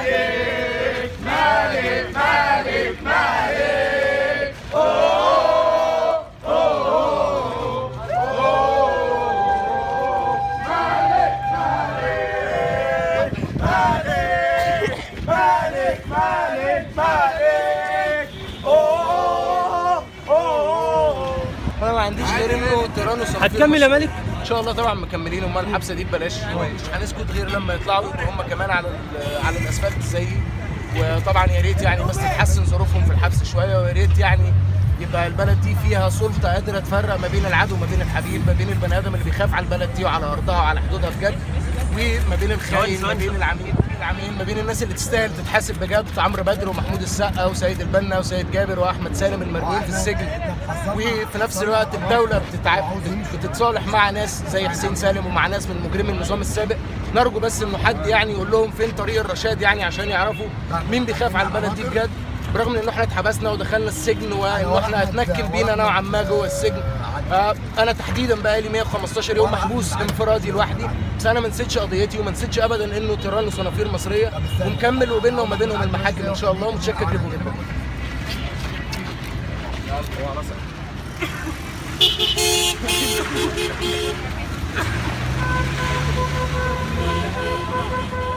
مالك مالك مالك مالك أوه أوه أوه مالك مالك مالك مالك مالك أوه أوه انا ما عنديش غير انه تيرانو صنافير هتكمل يا مصر. مالك؟ ان شاء الله طبعا مكملين امال الحبسه دي ببلاش مش هنسكت غير لما يطلعوا يبقوا هم كمان على ال- على الاسفلت زيي وطبعا يا ريت يعني بس تتحسن ظروفهم في الحبس شويه ويا ريت يعني يبقى البلد دي فيها سلطه قادره تفرق ما بين العدو وما بين الحبيب ما بين البني ادم اللي بيخاف على البلد دي وعلى ارضها وعلى حدودها بجد وما بين الخاين ما بين العميل العميل ما بين الناس اللي تستاهل تتحاسب بجد عمرو بدر ومحمود السقا وسيد البنا وسيد جابر واحمد سالم المرميين في السجن وفي نفس الوقت الدوله بتتع... بتتصالح مع ناس زي حسين سالم ومع ناس من مجرمي النظام السابق نرجو بس انه حد يعني يقول لهم فين طريق الرشاد يعني عشان يعرفوا مين بيخاف على البلد دي بجد برغم ان احنا اتحبسنا ودخلنا السجن وان احنا اتنكل بينا نوعا ما جوه السجن آه، انا تحديدا بقالي 115 يوم محبوس انفرادي لوحدي بس انا ما نسيتش قضيتي وما نسيتش ابدا انه تيران صنافير مصريه ومكمل وبيننا وما بينهم المحاكم ان شاء الله ومتشكر لكم جدا مالك